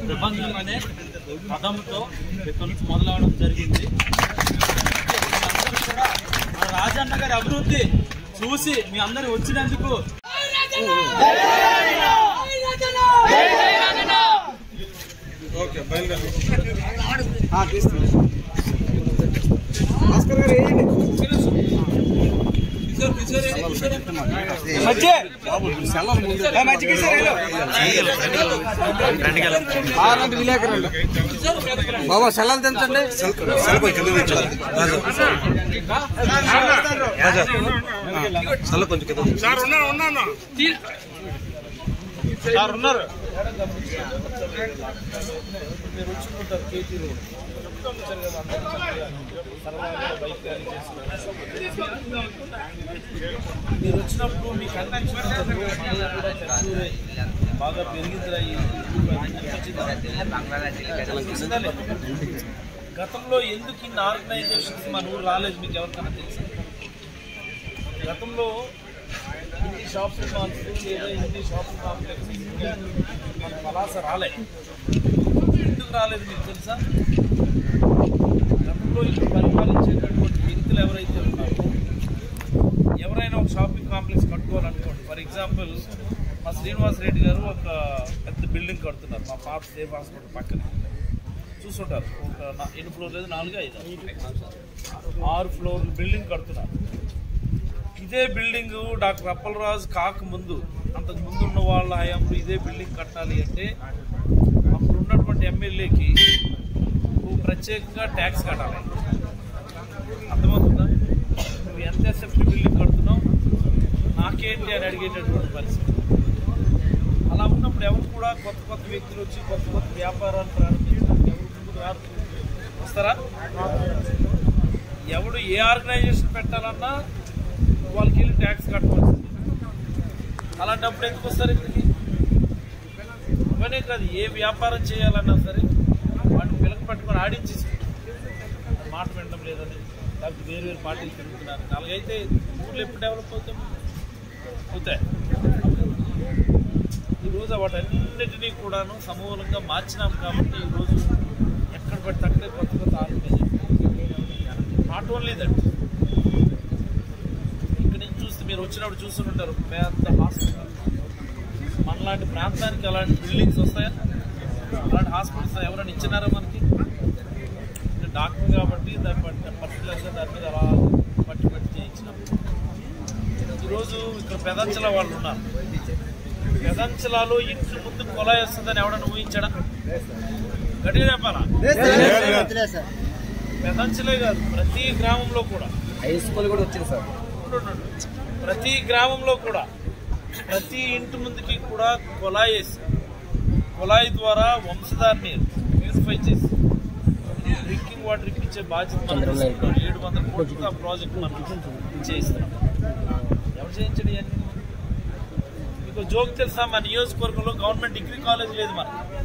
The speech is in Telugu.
ప్రపంచం అనే పదంతో ఇక్కడ నుంచి మొదలవడం జరిగింది మీరందరూ కూడా మన రాజన్న గారి అభివృద్ధి చూసి మీ అందరు వచ్చినందుకు బాబా సెలవు తెంచండి సార్ ఉన్నారు మీరు వచ్చినప్పుడు మీకు అన్ని అనిపించింది బాగా పెరిగిందిరా ఈ అనిపించిందా? గతంలో ఎందుకు ఇన్ని ఆర్గనైజేషన్స్ మన ఊరు రాలేదు మీకు ఎవరికైనా తెలుసా గతంలో ఇన్ని షాపింగ్ మాల్స్ లేదా ఇన్ని షాపింగ్ కాంప్లెక్స్ మన పలాస రాలే ఎందుకు రాలేదు మీకు తెలుసా గతంలో ఇక్కడ పరిపాలించేటటువంటి వ్యక్తులు ఎవరైతే ఉన్నారో ఎవరైనా ఒక షాపింగ్ కాంప్లెక్స్ కట్టుకోవాలనుకోండి ఫర్ ఎగ్జాంపుల్ మా శ్రీనివాస్ రెడ్డి గారు ఒక పెద్ద బిల్డింగ్ కడుతున్నారు మా పాత సేఫ్ హాస్పిటల్ పక్కన చూసుంటారు ఒక నా- ఎన్ని ఫ్లోర్ లేదు నాలుగు ఐదు ఆరు ఫ్లోర్ బిల్డింగ్ కడుతున్నారు ఇదే బిల్డింగ్ డాక్టర్ అప్పలరాజు కాక ముందు అంతకు ముందు ఉన్న వాళ్ళ హయాంలో ఇదే బిల్డింగ్ కట్టాలి అంటే అప్పుడు ఉన్నటువంటి ఎమ్మెల్యేకి ప్రత్యేకంగా ట్యాక్స్ కట్టాలి అర్థమవుతుందా నువ్వు ఎంత ఎస్ఎఫ్టీ బిల్డింగ్ కడుతున్నావు నాకేంటి అని అడిగేటటువంటి పరిస్థితి అలా ఉన్నప్పుడు ఎవరు కూడా కొత్త కొత్త వ్యక్తులు వచ్చి కొత్త కొత్త వ్యాపారాలు ప్రారంభించడానికి ఎవరు ముందుకు రారు వస్తారా ఎవడు ఏ ఆర్గనైజేషన్ పెట్టాలన్నా వాళ్ళకి వెళ్ళి ట్యాక్స్ కట్టవలసింది అలాంటప్పుడు ఎందుకు వస్తారు ఇక్కడికి ఇవనే కాదు ఏ వ్యాపారం చేయాలన్నా సరే వాటిని పిలక పట్టుకొని ఆడించేసి మాట వినడం లేదని లేకపోతే వేరు వేరు పార్టీలు తిరుగుతున్నారు అలాగైతే ఊర్లు ఎప్పుడు డెవలప్ అవుతాయి అవుతాయి ఈరోజు వాటన్నిటినీ కూడాను సమూలంగా మార్చినాం కాబట్టి ఈరోజు ఎక్కడ పడితే అక్కడే కొత్త కొత్త ఆర్గనైజేషన్ నాట్ ఓన్లీ దట్ ఇక్కడ నుంచి చూస్తే మీరు వచ్చినప్పుడు చూస్తుంటారు పెద్ద హాస్పిటల్ మనలాంటి ప్రాంతానికి అలాంటి బిల్డింగ్స్ వస్తాయా అలాంటి హాస్పిటల్స్ ఎవరైనా ఇచ్చినారా మనకి నేను డాక్టర్ కాబట్టి దాన్ని బట్టి పర్టికులర్గా దాని మీద అలా పట్టి పట్టి చేయించినాం ఈరోజు ఇక్కడ పెదంచల వాళ్ళు ఉన్నారు పెదంచలాలో ఇంటి ముందు కొలాయి వస్తుందని ఎవడన్నా ఊహించాడా గట్టిగా చెప్పాలా పెదంచలే కాదు ప్రతి గ్రామంలో కూడా హై స్కూల్ కూడా వచ్చింది సార్ ఉండు. ప్రతి గ్రామంలో కూడా ప్రతి ఇంటి ముందుకి కూడా కొలాయి వేసి కొలాయి ద్వారా వంశధార నీరు ప్యూరిఫై చేసి డ్రింకింగ్ వాటర్ ఇప్పించే బాధ్యత మనం తీసుకుంటాం ఏడు వందల కోట్లతో ఆ ప్రాజెక్ట్ మనం చేయిస్తున్నాం ఎవరు చేయించండి ఇవన్నీ మీకు జోక్ తెలుసా మా నియోజకవర్గంలో గవర్నమెంట్ డిగ్రీ కాలేజ్ లేదు మనకి